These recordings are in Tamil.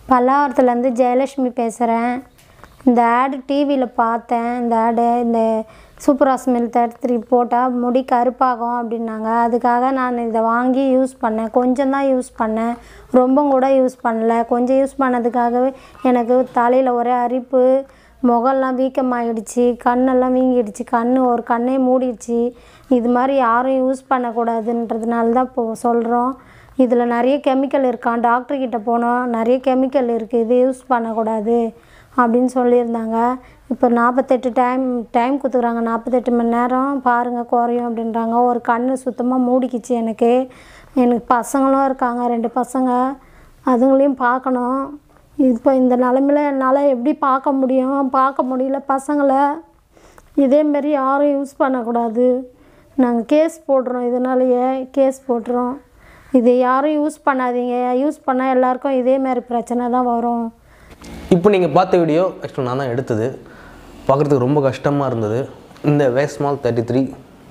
பல்லாவரத்துலேருந்து ஜெயலட்சுமி பேசுகிறேன் இந்த ஆடு டிவியில் பார்த்தேன் இந்த ஆடு இந்த சூப்பர் மில் தேர்ட்டி த்ரீ போட்டால் முடி கருப்பாகும் அப்படின்னாங்க அதுக்காக நான் இதை வாங்கி யூஸ் பண்ணேன் கொஞ்சம் தான் யூஸ் பண்ணேன் ரொம்ப கூட யூஸ் பண்ணல கொஞ்சம் யூஸ் பண்ணதுக்காகவே எனக்கு தலையில் ஒரே அரிப்பு முகம்லாம் வீக்கமாகிடுச்சு கண்ணெல்லாம் வீங்கிடுச்சு கண் ஒரு கண்ணே மூடிடுச்சு இது மாதிரி யாரும் யூஸ் பண்ணக்கூடாதுன்றதுனால தான் இப்போ சொல்கிறோம் இதில் நிறைய கெமிக்கல் இருக்கான் டாக்டர் கிட்ட போனோம் நிறைய கெமிக்கல் இருக்குது இது யூஸ் பண்ணக்கூடாது அப்படின்னு சொல்லியிருந்தாங்க இப்போ நாற்பத்தெட்டு டைம் டைம் கொடுத்துக்குறாங்க நாற்பத்தெட்டு மணி நேரம் பாருங்கள் குறையும் அப்படின்றாங்க ஒரு கண் சுத்தமாக மூடிக்கிச்சு எனக்கு எனக்கு பசங்களும் இருக்காங்க ரெண்டு பசங்க அதுங்களையும் பார்க்கணும் இப்போ இந்த நிலமையில என்னால் எப்படி பார்க்க முடியும் பார்க்க முடியல பசங்களை இதேமாரி யாரும் யூஸ் பண்ணக்கூடாது நாங்கள் கேஸ் போடுறோம் இதனாலேயே கேஸ் போட்டுறோம் இது யாரும் யூஸ் பண்ணாதீங்க யூஸ் பண்ணால் எல்லாருக்கும் இதே மாதிரி பிரச்சனை தான் வரும் இப்போ நீங்கள் பார்த்த வீடியோ ஆக்சுவலாக நான் தான் எடுத்தது பார்க்குறதுக்கு ரொம்ப கஷ்டமாக இருந்தது இந்த வேஸ்மால் தேர்ட்டி த்ரீ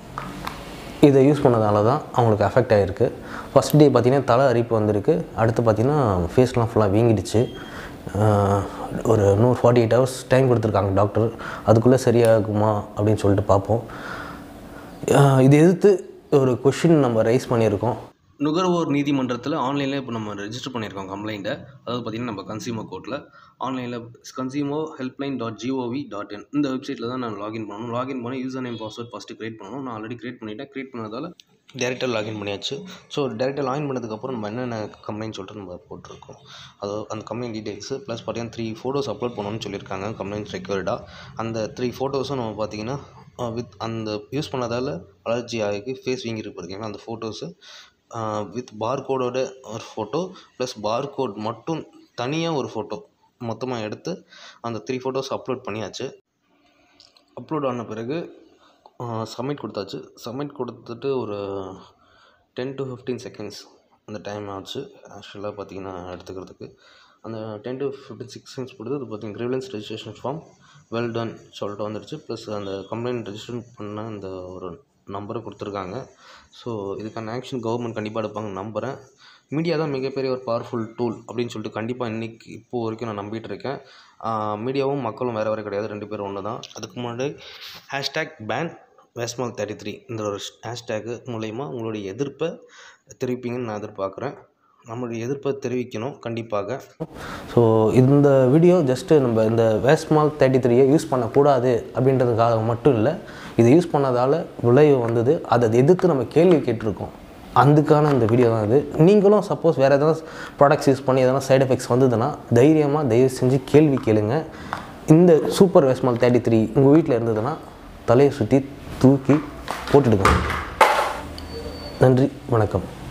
இதை யூஸ் பண்ணதால தான் அவங்களுக்கு அஃபெக்ட் ஆகிருக்கு ஃபஸ்ட் டே பார்த்தீங்கன்னா தலை அரிப்பு வந்திருக்கு அடுத்து பார்த்தீங்கன்னா ஃபேஸ்லாம் ஃபுல்லாக வீங்கிடுச்சு ஆஹ் ஒரு நூறு ஃபார்ட்டி எயிட் ஹவர்ஸ் டைம் கொடுத்துருக்காங்க டாக்டர் அதுக்குள்ளே சரியாகுமா அப்படின்னு சொல்லிட்டு பார்ப்போம் ஆஹ் இது எதிர்த்து ஒரு கொஷின் நம்ம ரைஸ் பண்ணியிருக்கோம் நுகர்வோர் நீதிமன்றத்தில் ஆன்லைனில் இப்போ நம்ம ரெஜிஸ்டர் பண்ணியிருக்கோம் கம்ப்ளைண்ட்டை அதாவது பார்த்திங்கன்னா நம்ம கன்சியூமர் கோர்ட்டில் ஆன்லைனில் consumer helpline dot G O V dot in இந்த வெப்சைட்டில் தான் நான் லாகின் பண்ணணும் லாகின் பண்ணி user name password first create பண்ணணும் நான் ஆல்ரெடி க்ரியேட் பண்ணிட்டேன் க்ரியேட் பண்ணதால் டேரெக்டாக லாகின் பண்ணியாச்சு ஸோ டேரெக்டாக லாகின் பண்ணதுக்கப்புறம் நம்ம என்னென்ன கம்ப்ளைண்ட் சொல்லிட்டு நம்ம போட்டிருக்கோம் அதாவது அந்த கம்ப்ளைண்ட் டீடைல்ஸு ப்ளஸ் பார்த்தீங்கன்னா த்ரீ ஃபோட்டோஸ் அப்லோட் பண்ணணும்னு சொல்லியிருக்காங்க கம்ப்ளைண்ட் ரெக்யூர்டாக அந்த த்ரீ ஃபோட்டோஸும் நம்ம பார்த்தீங்கன்னா வித் அந்த யூஸ் பண்ணதால் அலர்ஜி ஆகி ஃபேஸ் வீங்கிருக்கு பார்த்தீங்கன்னா அந்த ஃபோட்டோஸு வித் பார்கோடோட ஒரு ஃபோட்டோ ப்ளஸ் பார்கோட் மட்டும் தனியாக ஒரு ஃபோட்டோ மொத்தமாக எடுத்து அந்த த்ரீ ஃபோட்டோஸ் அப்லோட் பண்ணியாச்சு அப்லோட் ஆன பிறகு சப்மிட் கொடுத்தாச்சு சப்மிட் கொடுத்துட்டு ஒரு டென் டு ஃபிஃப்டீன் செகண்ட்ஸ் அந்த டைம் ஆச்சு ஆக்சுவலாக பார்த்தீங்கன்னா எடுத்துக்கிறதுக்கு அந்த டென் டு ஃபிஃப்டீன் செகண்ட்ஸ் கொடுத்து அது பார்த்தீங்கன்னா grievance registration form well done சொல்லிட்டு வந்துடுச்சு ப்ளஸ் அந்த கம்ப்ளைண்ட் ரெஜிஸ்டர் பண்ண அந்த ஒரு நம்பரை கொடுத்துருக்காங்க ஸோ இதுக்கான ஆக்ஷன் கவர்மெண்ட் கண்டிப்பாக எடுப்பாங்க நம்புகிறேன் மீடியா தான் மிகப்பெரிய ஒரு பவர்ஃபுல் டூல் அப்படின்னு சொல்லிட்டு கண்டிப்பாக இன்றைக்கி இப்போ வரைக்கும் நான் நம்பிட்டு இருக்கேன் மீடியாவும் மக்களும் வேறு வேறு கிடையாது ரெண்டு பேரும் ஒன்று தான் அதுக்கு முன்னாடி ஹேஷ்டேக் பேன் வேஸ்மால் தேர்ட்டி த்ரீ இந்த ஒரு ஹேஷ்டேக்கு மூலயமா உங்களுடைய எதிர்ப்பை தெரிவிப்பீங்கன்னு நான் எதிர்பார்க்குறேன் நம்மளுடைய எதிர்ப்பை தெரிவிக்கணும் கண்டிப்பாக ஸோ இந்த வீடியோ ஜஸ்ட்டு நம்ம இந்த வேஸ்மால் தேர்ட்டி த்ரீயை யூஸ் பண்ணக்கூடாது அப்படின்றதுக்காக மட்டும் இல்லை இது யூஸ் பண்ணதால் விளைவு வந்தது அதை எதிர்த்து நம்ம கேள்வி கேட்டிருக்கோம் அதுக்கான இந்த வீடியோ தான் இது நீங்களும் சப்போஸ் வேறு எதனா ப்ராடக்ட்ஸ் யூஸ் பண்ணி எதனா சைடு எஃபெக்ட்ஸ் வந்ததுன்னா தைரியமாக தயவு செஞ்சு கேள்வி கேளுங்க இந்த சூப்பர் வேஸ்மால் தேர்ட்டி த்ரீ உங்கள் வீட்டில் இருந்ததுன்னா தலையை சுற்றி தூக்கி போட்டுடுங்க நன்றி வணக்கம்